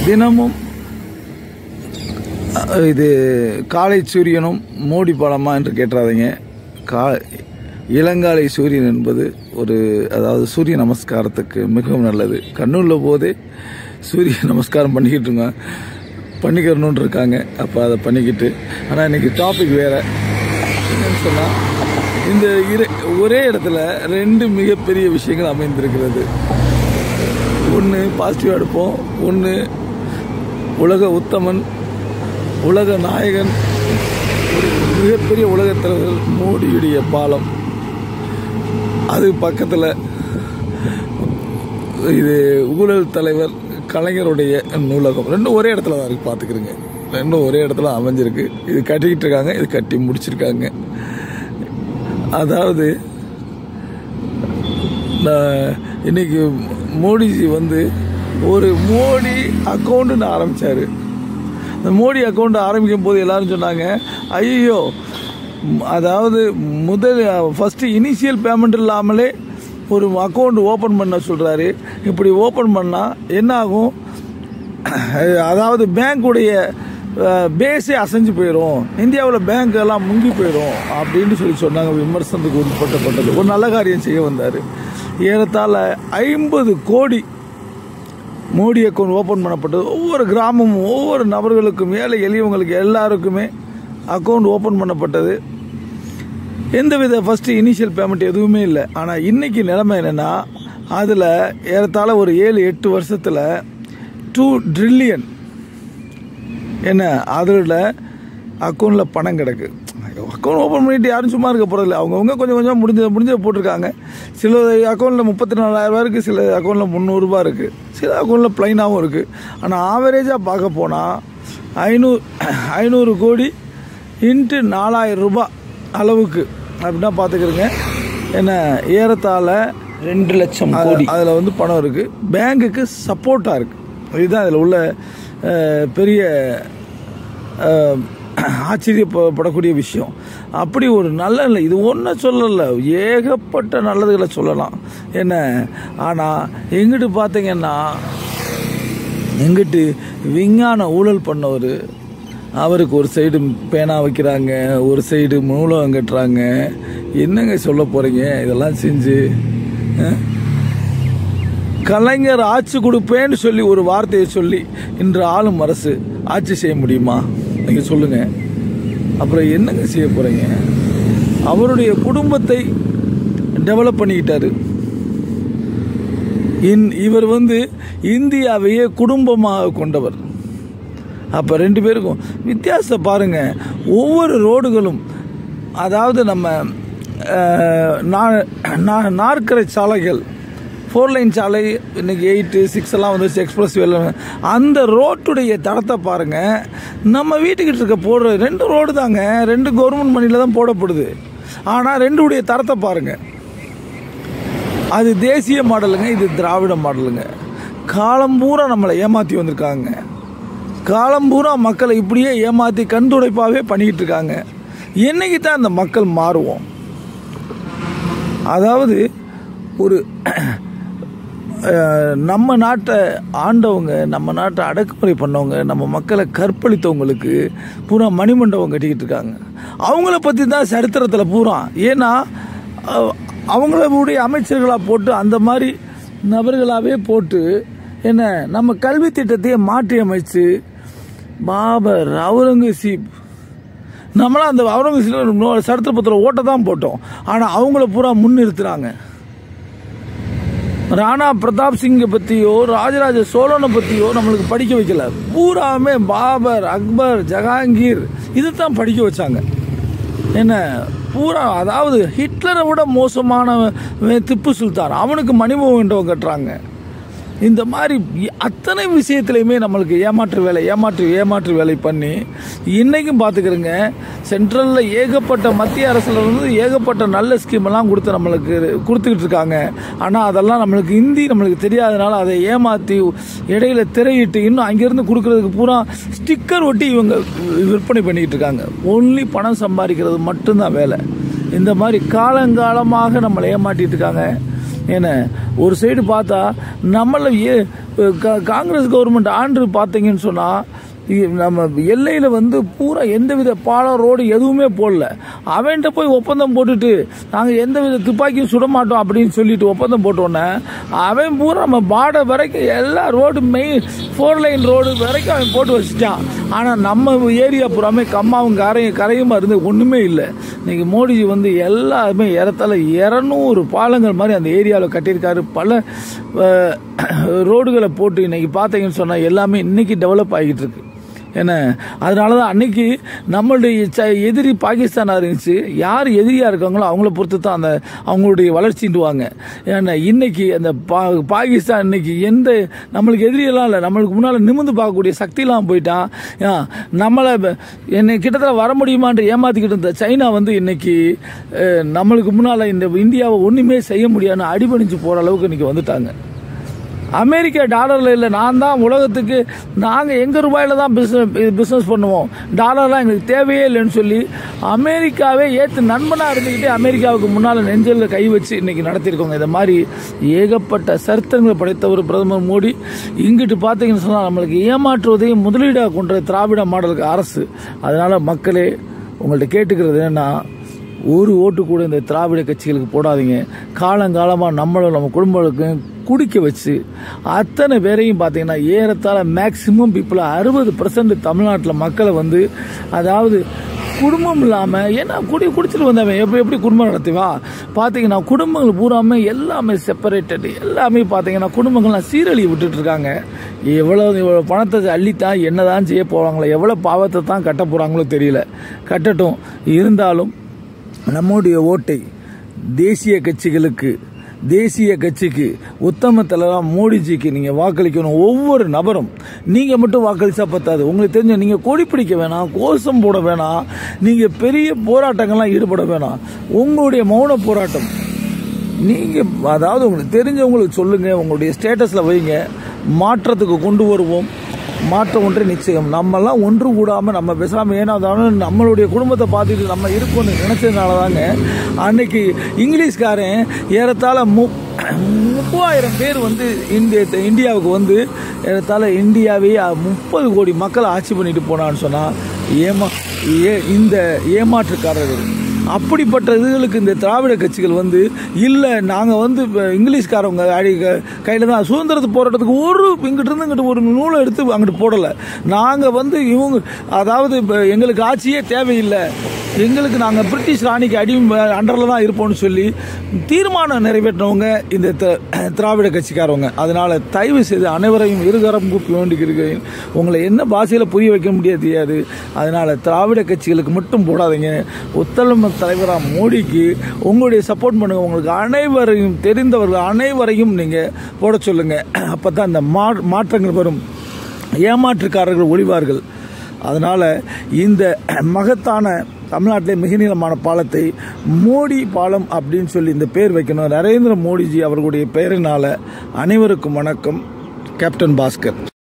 தினமும் அஹ், இது காலை சூரியனும் மோடி பழமா என்று கேட்டுறாதீங்க கா இளங்காலை சூரியன் என்பது ஒரு அதாவது சூரிய நமஸ்காரத்துக்கு மிகவும் நல்லது கண்ணுள்ள போதே சூரிய நமஸ்காரம் பண்ணிக்கிட்டு இருங்க பண்ணிக்கிறணுன்னு இருக்காங்க அப்போ அதை பண்ணிக்கிட்டு ஆனால் இன்னைக்கு டாபிக் வேற என்னன்னு சொன்னால் இந்த இரு ஒரே இடத்துல ரெண்டு மிகப்பெரிய விஷயங்கள் அமைந்திருக்கிறது ஒன்று பாசிட்டிவாக எடுப்போம் ஒன்று உலக உத்தமன் உலக நாயகன் ஒரு மிகப்பெரிய உலகத் தலைவர் மோடியுடைய பாலம் அது பக்கத்தில் இது ஊழல் தலைவர் கலைஞருடைய நூலகம் ரெண்டும் ஒரே இடத்துல தான் இருக்கு பார்த்துக்கிறேங்க ரெண்டும் ஒரே இடத்துல அமைஞ்சிருக்கு இது கட்டிக்கிட்டு இருக்காங்க இது கட்டி முடிச்சிருக்காங்க அதாவது நான் இன்னைக்கு மோடிஜி வந்து ஒரு மோடி அக்கௌண்ட்டுன்னு ஆரம்பிச்சாரு அந்த மோடி அக்கௌண்ட் ஆரம்பிக்கும் போது எல்லாரும் சொன்னாங்க ஐயோ அதாவது முதல் ஃபஸ்ட்டு இனிஷியல் பேமெண்ட் இல்லாமலே ஒரு அக்கௌண்ட் ஓப்பன் பண்ண சொல்கிறாரு இப்படி ஓப்பன் பண்ணால் என்ன ஆகும் அதாவது பேங்க்குடைய பேஸே அசைஞ்சு போயிடும் இந்தியாவில் பேங்க் எல்லாம் முங்கி போயிடும் அப்படின்னு சொல்லி சொன்னாங்க விமர்சனத்துக்கு உட்பட்டப்பட்டது ஒரு நல்ல காரியம் செய்ய வந்தார் ஏறத்தாழ ஐம்பது கோடி மோடி அக்கௌண்ட் ஓப்பன் பண்ணப்பட்டது ஒவ்வொரு கிராமமும் ஒவ்வொரு நபர்களுக்கும் ஏழை எளியவங்களுக்கு எல்லாருக்குமே அக்கௌண்ட் ஓப்பன் பண்ணப்பட்டது எந்தவித ஃபஸ்ட்டு இனிஷியல் பேமெண்ட் எதுவுமே இல்லை ஆனால் இன்னைக்கு நிலைமை என்னென்னா அதில் ஏறத்தாழ ஒரு ஏழு எட்டு வருஷத்தில் டூ ட்ரில்லியன் என்ன அதில் அக்கௌண்ட்டில் பணம் கிடக்கு அக்கௌண்ட் ஓப்பன் பண்ணிட்டு யாரும் சும்மா இருக்க போகிறதில்ல அவங்கவுங்க கொஞ்சம் கொஞ்சம் முடிஞ்ச முடிஞ்ச போட்டிருக்காங்க சில அக்கௌண்ட்டில் முப்பத்தி நாலாயிரரூபா இருக்குது சில அக்கௌண்ட்டில் முந்நூறுரூபா இருக்குது சில அக்கௌண்ட்டில் ப்ளைனாகவும் இருக்குது ஆனால் ஆவரேஜாக பார்க்க போனால் ஐநூறு ஐநூறு கோடி இன்ட்டு நாலாயிரம் ரூபாய் அளவுக்கு அப்படின்னா பார்த்துக்கிறேங்க என்ன ஏறத்தாழ ரெண்டு லட்சம் கோடி அதில் வந்து பணம் இருக்குது பேங்குக்கு சப்போர்ட்டாக இருக்குது இதுதான் அதில் உள்ள அஹ், பெரிய அஹ், ஆச்சரியப்படக்கூடிய விஷயம் அப்படி ஒரு நல்ல இல்லை இது ஒன்றும் சொல்லலை ஏகப்பட்ட நல்லதுகளை சொல்லலாம் என்ன ஆனால் எங்கிட்டு பார்த்தீங்கன்னா எங்கிட்டு விஞ்ஞான ஊழல் பண்ணவர் அவருக்கு ஒரு சைடு பேனா வைக்கிறாங்க ஒரு சைடு நூலகம் கட்டுறாங்க என்னங்க சொல்ல போகிறீங்க இதெல்லாம் செஞ்சு அஹ்? கலைஞர் ஆட்சி கொடுப்பேன்னு சொல்லி ஒரு வார்த்தையை சொல்லி இன்று ஆளும் அரசு ஆட்சி செய்ய முடியுமா நீங்க சொல்லுங்க அப்புறம் என்னங்க செய்ய போறீங்க அவருடைய குடும்பத்தை டெவலப் பண்ணிக்கிட்டாரு இன் இவர் வந்து இந்தியாவையே குடும்பமாக கொண்டவர் அப்போ ரெண்டு பேருக்கும் வித்தியாசத்தை பாருங்க ஒவ்வொரு ரோடுகளும் அதாவது நம்ம அஹ், நா- நா- நாற்கரை சாலைகள் ஃபோர் லைன் சாலை இன்னைக்கு எயிட்டு சிக்ஸ் எல்லாம் வந்துச்சு எக்ஸ்பிரஸ் வேலை அந்த ரோட்டுடைய தடத்தை பாருங்க நம்ம வீட்டுக்கிட்ட இருக்க போடுற ரெண்டு ரோடு தாங்க ரெண்டு கவர்மெண்ட் மணியில் தான் போடப்படுது ஆனால் ரெண்டுடைய தரத்தை பாருங்க அது தேசிய மாடலுங்க இது திராவிட மாடலுங்க காலம் பூரா நம்மளை ஏமாற்றி வந்திருக்காங்க காலம் பூரா மக்களை இப்படியே ஏமாற்றி கண் துடைப்பாகவே பண்ணிக்கிட்டு இருக்காங்க என்னைக்கு தான் அந்த மக்கள் மாறுவோம் அதாவது ஒரு அஹ், நம்ம நாட்டை ஆண்டவங்க நம்ம நாட்டை அடக்குமுறை பண்ணவங்க நம்ம மக்களை கற்பழித்தவங்களுக்கு பூரா மணிமண்டபம் கட்டிக்கிட்டு இருக்காங்க அவங்கள பற்றி தான் சரித்திரத்தில் பூரா ஏன்னா அஹ், அவங்களுடைய அமைச்சர்களாக போட்டு அந்த மாதிரி நபர்களாகவே போட்டு என்ன நம்ம கல்வி திட்டத்தையே மாற்றி அமைச்சு பாபர் அவுரங்கசீப் நம்மளாம் அந்த அவுரங்கசீப் சரித்திர பத்திரம் ஓட்ட தான் போட்டோம் ஆனால் அவங்கள பூரா முன்னிறுத்துறாங்க ராணா பிரதாப் சிங்கை பற்றியோ ராஜராஜ சோழனை பற்றியோ நம்மளுக்கு படிக்க வைக்கல பூராமே பாபர் அக்பர் ஜஹாங்கீர் இதுதான் படிக்க வச்சாங்க என்ன பூரா அதாவது ஹிட்லரை விட மோசமான திப்பு சுல்தான் அவனுக்கு மணிமோகன் கட்டுறாங்க இந்த மாதிரி அத்தனை விஷயத்துலையுமே நம்மளுக்கு ஏமாற்று வேலை ஏமாற்று ஏமாற்று வேலை பண்ணி இன்னைக்கும் பார்த்துக்கிறோங்க சென்ட்ரலில் ஏகப்பட்ட மத்திய அரசுல இருந்து ஏகப்பட்ட நல்ல ஸ்கீம் எல்லாம் கொடுத்து நம்மளுக்கு கொடுத்துக்கிட்டு இருக்காங்க ஆனால் அதெல்லாம் நம்மளுக்கு ஹிந்தி நம்மளுக்கு தெரியாதனால அதை ஏமாற்றி இடையில திரையிட்டு இன்னும் அங்கேருந்து கொடுக்கறதுக்கு பூரா ஸ்டிக்கர் ஒட்டி இவங்க விற்பனை பண்ணிக்கிட்டு இருக்காங்க ஒன்லி பணம் சம்பாதிக்கிறது மட்டும்தான் வேலை இந்த மாதிரி காலங்காலமாக நம்மளை ஏமாற்றிட்டு இருக்காங்க ஏன்னா ஒரு சைடு பார்த்தா நம்மள ஏ கா- காங்கிரஸ் கவர்மெண்ட் ஆண்டு பார்த்தீங்கன்னு சொன்னால் இ- நம்ம எல்லையில் வந்து பூரா எந்தவித பாலம் ரோடு எதுவுமே போடல அவன்கிட்ட போய் ஒப்பந்தம் போட்டுட்டு நாங்கள் எந்தவித துப்பாக்கியும் சுட மாட்டோம் அப்படின்னு சொல்லிட்டு ஒப்பந்தம் போட்டோன்னே அவன் பூரா நம்ம பார்டர் வரைக்கும் எல்லா road main four line road வரைக்கும் அவன் போட்டு வச்சுட்டான் ஆனால் நம்ம ஏரியா பூராமே கம்மாவும் கரையும் கரையுமா இருந்து ஒன்றுமே இல்லை இன்னைக்கு மோடிஜி வந்து எல்லாருமே ஏறத்தாழ இரநூறு பாலங்கள் மாதிரி அந்த ஏரியாவில் கட்டியிருக்காரு பல அஹ், ரோடுகளை போட்டு இன்னைக்கு பார்த்தீங்கன்னு சொன்னால் எல்லாமே இன்னைக்கு டெவலப் ஆகிட்டு இருக்கு என்ன அதனால தான் அன்னைக்கு நம்மளுடைய ச- எதிரி பாகிஸ்தானாக இருந்துச்சு யார் எதிரியாக இருக்காங்களோ அவங்கள பொறுத்து தான் அந்த அவங்களுடைய வளர்ச்சின்டுவாங்க ஏன்னா இன்னைக்கு அந்த பா பாகிஸ்தான் இன்னைக்கு எந்த நம்மளுக்கு எதிரியெல்லாம் இல்லை நம்மளுக்கு முன்னால் நிமிர்ந்து பார்க்கக்கூடிய சக்தியெல்லாம் போயிட்டான் ஏன், நம்மளை ப- என்னை கிட்டத்தட்ட வர முடியுமான்ற ஏமாத்திக்கிட்டு இருந்த சைனா வந்து இன்னைக்கு அஹ், நம்மளுக்கு முன்னால் இந்த இந்தியாவை ஒன்றுமே செய்ய முடியாதுன்னு அடிபணிஞ்சு போகிற அளவுக்கு இன்னைக்கு வந்துட்டாங்க அமெரிக்கா டாலரில் இல்லை நான் தான் உலகத்துக்கு நாங்கள் எங்கள் ரூபாயில் தான் பிஸ்னஸ் பிஸ்னஸ் பண்ணுவோம் டாலர்லாம் எங்களுக்கு தேவையே இல்லைன்னு சொல்லி அமெரிக்காவே ஏற்று நண்பனாக இருந்துக்கிட்டு அமெரிக்காவுக்கு முன்னால் நெஞ்சலில் கை வச்சு இன்னைக்கு நடத்தியிருக்கோங்க இந்த மாதிரி ஏகப்பட்ட சரித்திரங்களை படைத்தவர் பிரதமர் மோடி இங்கிட்டு பார்த்தீங்கன்னு சொன்னால் நம்மளுக்கு ஏமாற்றுவதையும் முதலீடாக கொண்ட திராவிட மாடலுக்கு அரசு அதனால் மக்களே உங்கள்கிட்ட கேட்டுக்கிறது என்னன்னா ஒரு ஓட்டு கூட இந்த திராவிட கட்சிகளுக்கு போடாதீங்க காலங்காலமாக நம்மளும் நம்ம குடும்பங்களுக்கும் குடிக்க வச்சு அத்தனை பேரையும் பார்த்தீங்கன்னா ஏறத்தாழ மேக்சிமம் பீப்புள் அறுபது பர்சன்ட் தமிழ்நாட்டில் மக்களை வந்து அதாவது குடும்பம் இல்லாமல் ஏன்னா குடி குடிச்சிட்டு வந்தவன் எப்படி எப்படி குடும்பம் நடத்துவான் பார்த்தீங்கன்னா குடும்பங்கள் பூராமே எல்லாமே செப்பரேட்டட் எல்லாமே பார்த்தீங்கன்னா குடும்பங்கள்லாம் சீரழி விட்டுட்டு இருக்காங்க எவ்வளோ இவ்வளோ பணத்தை அள்ளித்தான் என்னதான் செய்ய போகிறாங்களோ எவ்வளோ பாவத்தை தான் கட்ட போகிறாங்களோ தெரியல கட்டட்டும் இருந்தாலும் நம்முடைய ஓட்டை தேசிய கட்சிகளுக்கு தேசிய கட்சிக்கு உத்தம தலைவராக மோடிஜிக்கு நீங்கள் வாக்களிக்கணும் ஒவ்வொரு நபரும் நீங்கள் மட்டும் வாக்களிச்சா பத்தாது உங்களுக்கு தெரிஞ்ச நீங்கள் கொடி பிடிக்க வேணாம் கோஷம் போட வேணாம் நீங்கள் பெரிய போராட்டங்கள்லாம் ஈடுபட வேணாம் உங்களுடைய மௌன போராட்டம் நீங்கள் அதாவது உங்களுக்கு தெரிஞ்சவங்களுக்கு சொல்லுங்கள் உங்களுடைய ஸ்டேட்டஸில் வைங்க மாற்றத்துக்கு கொண்டு வருவோம் மாற்றம் ஒன்று நிச்சயம் நம்மெல்லாம் ஒன்று கூடாமல் நம்ம பேசாமல் ஏன்னா அதாவது நம்மளுடைய குடும்பத்தை பார்த்துட்டு நம்ம இருக்கோம்னு நினச்சதுனால தாங்க அன்னைக்கு இங்கிலீஷ்காரன் ஏறத்தாழ மு மூவாயிரம் பேர் வந்து இந்திய இந்தியாவுக்கு வந்து ஏறத்தாழ இந்தியாவே முப்பது கோடி மக்கள் ஆட்சி பண்ணிட்டு போனான்னு சொன்னால் ஏமா ஏ இந்த ஏமாற்றுக்காரர்கள் அப்படிப்பட்ட இதுகளுக்கு இந்த திராவிட கட்சிகள் வந்து இல்லை நாங்கள் வந்து இப்ப இங்கிலீஷ்காரவங்க அடி கையில் தான் சுதந்திரத்து போராட்டத்துக்கு ஒரு இங்கிட்டு இருந்து இங்கிட்டு ஒரு நூலை எடுத்து அங்கிட்டு போடலை நாங்கள் வந்து இவங்க அதாவது இப்ப எங்களுக்கு ஆட்சியே தேவையில்லை எங்களுக்கு நாங்கள் பிரிட்டிஷ் ராணிக்கு அடி அண்டரில் தான் இருப்போம்னு சொல்லி தீர்மானம் நிறைவேற்றினவங்க இந்த த- திராவிட கட்சிக்காரவங்க அதனால தயவு செய்து அனைவரையும் இருகரம் கூப்பி வேண்டிக்கிறேன் உங்களை என்ன பாஷையில் புரிய வைக்க முடியாது தெரியாது அதனால திராவிட கட்சிகளுக்கு மட்டும் போடாதீங்க ஒத்தலம தலைவராக மோடிக்கு உங்களுடைய சப்போர்ட் பண்ணுங்க உங்களுக்கு அனைவரையும் தெரிந்தவர்கள் அனைவரையும் நீங்கள் போட சொல்லுங்க அப்போ தான் இந்த மா மாற்றங்கள் வரும் ஏமாற்றுக்காரர்கள் ஒளிவார்கள் அதனால் இந்த மகத்தான தமிழ்நாட்டிலே மிக நீளமான பாலத்தை மோடி பாலம் அப்படின்னு சொல்லி இந்த பேர் வைக்கணும் நரேந்திர மோடிஜி அவர்களுடைய பெயரினால் அனைவருக்கும் வணக்கம் கேப்டன் பாஸ்கர்